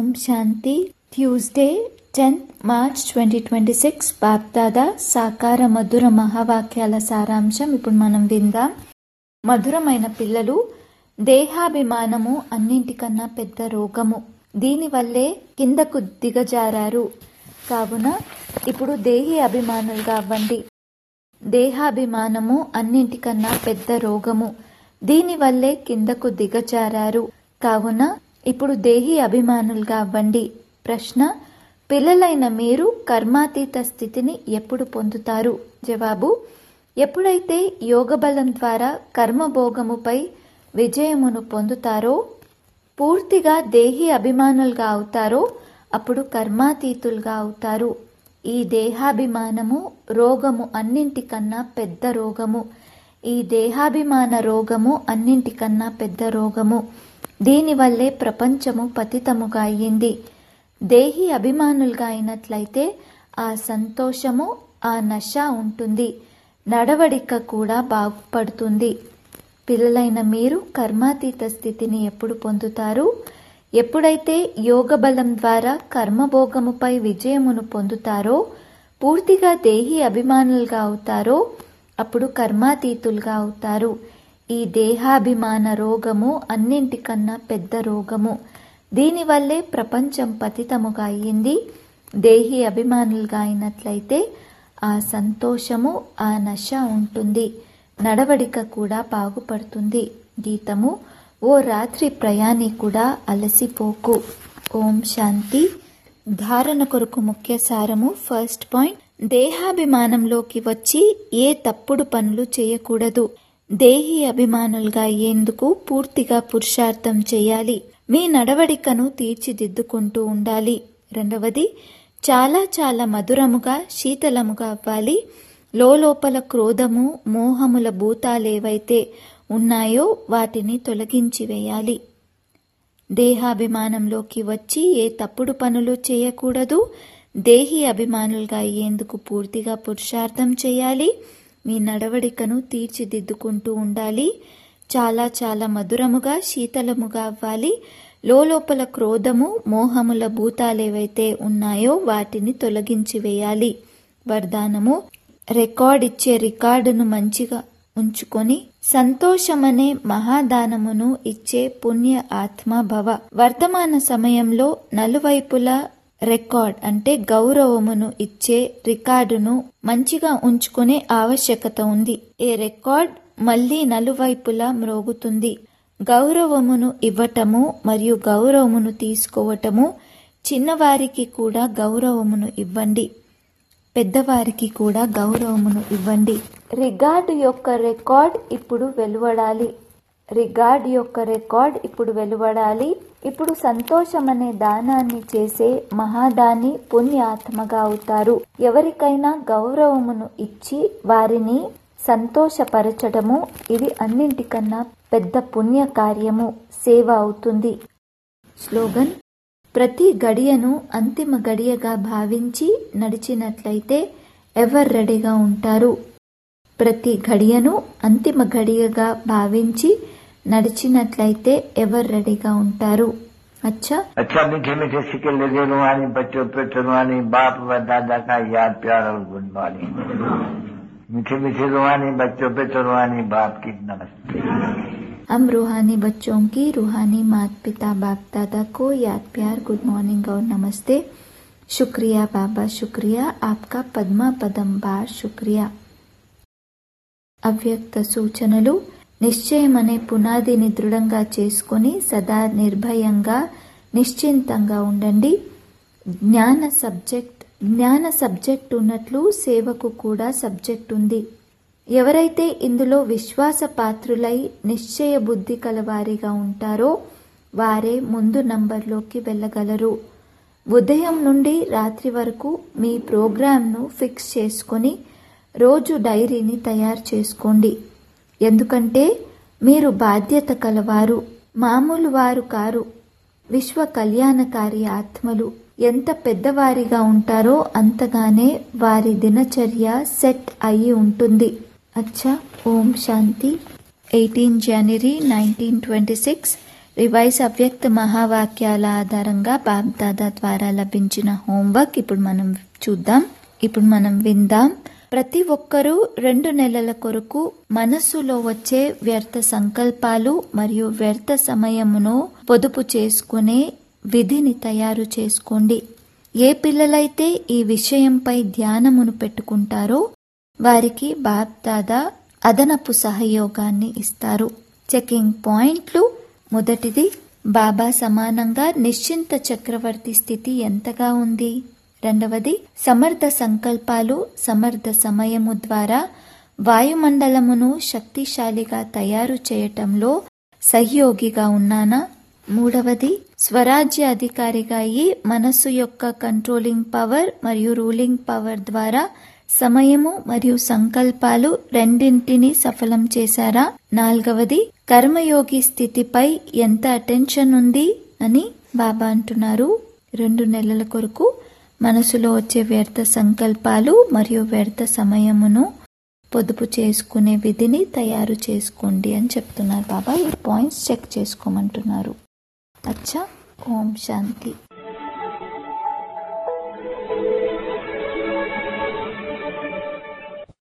శాంతి Tuesday tenth March twenty twenty six Bapdada సాకార మధుర మహావాక్యాల సారాంశం ఇప్పుడు మనం విందాం మధురమైన పిల్లలు దేహాభిమానము అన్నింటికన్నా పెద్ద రోగము దీనివల్లే కిందకు దిగజారారు కావున ఇప్పుడు దేహి అభిమానులుగా అవ్వండి దేహాభిమానము అన్నింటికన్నా పెద్ద రోగము దీనివల్లే కిందకు దిగజారారు కావున ఇప్పుడు దేహి అభిమానులుగా అవ్వండి ప్రశ్న పిల్లలైన మీరు కర్మాతీత స్థితిని ఎప్పుడు పొందుతారు జవాబు ఎప్పుడైతే యోగబలం ద్వారా కర్మభోగముపై విజయమును పొందుతారో పూర్తిగా దేహి అభిమానులుగా అవుతారో అప్పుడు కర్మాతీతులుగా అవుతారు ఈ దేహాభిమానము రోగము అన్నింటికన్నా పెద్ద రోగము ఈ దేహాభిమాన రోగము అన్నింటికన్నా పెద్ద రోగము దీనివల్లే ప్రపంచము పతితముగా అయ్యింది దేహి అభిమానులుగా అయినట్లయితే ఆ సంతోషము ఆ నశ ఉంటుంది నడవడిక కూడా బాగుపడుతుంది పిల్లలైన మీరు కర్మాతీత స్థితిని ఎప్పుడు పొందుతారు ఎప్పుడైతే యోగ బలం ద్వారా కర్మభోగముపై విజయమును పొందుతారో పూర్తిగా దేహి అభిమానులుగా అవుతారో అప్పుడు కర్మాతీతులుగా అవుతారు ఈ దేహాభిమాన రోగము అన్నింటికన్నా పెద్ద రోగము దీనివల్లే ప్రపంచం పతితముగా అయ్యింది దేహి అభిమానులుగా అయినట్లయితే ఆ సంతోషము ఆ నశ ఉంటుంది నడవడిక కూడా బాగుపడుతుంది గీతము ఓ రాత్రి ప్రయాణికుడా అలసిపోకు ఓం శాంతి ధారణ కొరకు ముఖ్య సారము ఫస్ట్ పాయింట్ దేహాభిమానంలోకి వచ్చి ఏ తప్పుడు పనులు చేయకూడదు దేహి అభిమానులుగా అయ్యేందుకు పూర్తిగా పురుషార్థం చేయాలి మీ నడవడికను తీర్చిదిద్దుకుంటూ ఉండాలి రెండవది చాలా చాలా మధురముగా శీతలముగా అవ్వాలి లోపల క్రోధము మోహముల భూతాలేవైతే ఉన్నాయో వాటిని తొలగించి వేయాలి దేహాభిమానంలోకి వచ్చి ఏ తప్పుడు పనులు చేయకూడదు దేహి అభిమానులుగా అయ్యేందుకు పూర్తిగా పురుషార్థం చేయాలి మీ నడవడికను తీర్చిదిద్దుకుంటూ ఉండాలి చాలా చాలా మధురముగా శీతలముగా అవ్వాలి లోపల క్రోధము మోహముల భూతాలేవైతే ఉన్నాయో వాటిని తొలగించి వేయాలి వరదానము రికార్డ్ ఇచ్చే రికార్డును మంచిగా ఉంచుకొని సంతోషమనే మహాదానమును ఇచ్చే పుణ్య ఆత్మ భవ వర్తమాన సమయంలో నలువైపులా రికార్డ్ అంటే గౌరవమును ఇచ్చే రికార్డును మంచిగా ఉంచుకునే ఆవశ్యకత ఉంది ఏ రికార్డ్ మళ్లీ నలువైపులా మ్రోగుతుంది గౌరవమును ఇవ్వటము మరియు గౌరవమును తీసుకోవటము చిన్నవారికి కూడా గౌరవమును ఇవ్వండి పెద్దవారికి కూడా గౌరవమును ఇవ్వండి రిగార్డ్ యొక్క రికార్డ్ ఇప్పుడు వెలువడాలి రిగార్డ్ యొక్క రికార్డ్ ఇప్పుడు వెలువడాలి ఇప్పుడు సంతోషం అనే దానాన్ని చేసే మహాదాని పుణ్యాత్మగా అవుతారు ఎవరికైనా గౌరవమును ఇచ్చి వారిని సంతోషపరచడము ఇది అన్నింటికన్నా పెద్ద పుణ్య కార్యము సేవ అవుతుంది స్లోగన్ ప్రతి గడియను అంతిమ గడియగా భావించి నడిచినట్లయితే ఎవరు రెడీగా ఉంటారు ప్రతి గడియను అంతిమ గడియగా భావించి నడిచినట్లయితే ఎవరు రెడీగా ఉంటారు అచ్చా अच्छा मीठे मीठे सिक्के लगे रुहानी बच्चों पे रुहानी बाप व दादा का याद प्यार और गुड मॉर्निंग मीठे मीठे रुहानी बच्चों पे रुहानी बाप की नमस्ते हम रूहानी बच्चों की रूहानी माता पिता बाप दादा को याद प्यार गुड मॉर्निंग और नमस्ते शुक्रिया बाबा शुक्रिया आपका पद्मा पदम बार शुक्रिया అవ్యక్త సూచనలు నిశ్చయం అనే పునాదిని దృఢంగా చేసుకొని సదా నిర్భయంగా నిశ్చింతంగా ఉండండి జ్ఞాన సబ్జెక్ట్ జ్ఞాన సబ్జెక్ట్ ఉన్నట్లు సేవకు కూడా సబ్జెక్ట్ ఉంది ఎవరైతే ఇందులో విశ్వాస పాత్రులై నిశ్చయ బుద్ధి కలవారిగా ఉంటారో వారే ముందు నంబర్లోకి వెళ్ళగలరు ఉదయం నుండి రాత్రి వరకు మీ ప్రోగ్రాంను ఫిక్స్ చేసుకొని రోజు డైరీని తయారు చేసుకోండి ఎందుకంటే మీరు బాధ్యత కలవారు మామూలు వారు కారు విశ్వ కళ్యాణకారి ఆత్మలు ఎంత పెద్దవారిగా ఉంటారో అంతగానే వారి దినచర్య సెట్ అయి ఉంటుంది అచ్చా ఓం శాంతి eighteen January nineteen twenty six revise అవ్యక్త మహావాక్యాల ఆధారంగా బాబ్దాదా ద్వారా లభించిన హోంవర్క్ ఇప్పుడు మనం చూద్దాం ఇప్పుడు మనం విందాం ప్రతి ఒక్కరూ రెండు నెలల కొరకు మనస్సులో వచ్చే వ్యర్థ సంకల్పాలు మరియు వ్యర్థ సమయమును పొదుపు చేసుకునే విధిని తయారు చేసుకోండి ఏ పిల్లలైతే ఈ విషయంపై ధ్యానమును పెట్టుకుంటారో వారికి బాబ్దాదా అదనపు సహయోగాన్ని ఇస్తారు చెకింగ్ పాయింట్లు మొదటిది బాబా సమానంగా నిశ్చింత చక్రవర్తి స్థితి ఎంతగా ఉంది రెండవది సమర్థ సంకల్పాలు సమర్థ సమయము ద్వారా వాయుమండలమును శక్తిశాలిగా తయారు చేయటంలో సహయోగిగా ఉన్నానా మూడవది స్వరాజ్య అధికారిగా అయి మనస్సు యొక్క కంట్రోలింగ్ పవర్ మరియు రూలింగ్ పవర్ ద్వారా సమయము మరియు సంకల్పాలు రెండింటిని సఫలం చేశారా నాలుగవది కర్మయోగి స్థితిపై ఎంత అటెన్షన్ ఉంది అని బాబా అంటున్నారు రెండు నెలల కొరకు మనసులో వచ్చే వ్యర్థ సంకల్పాలు మరియు వ్యర్థ సమయమును పొదుపు చేసుకునే విధిని తయారు చేసుకోండి అని చెప్తున్నారు బాబా ఈ పాయింట్స్ చెక్ చేసుకోమంటున్నారు అచ్చా ఓం శాంతి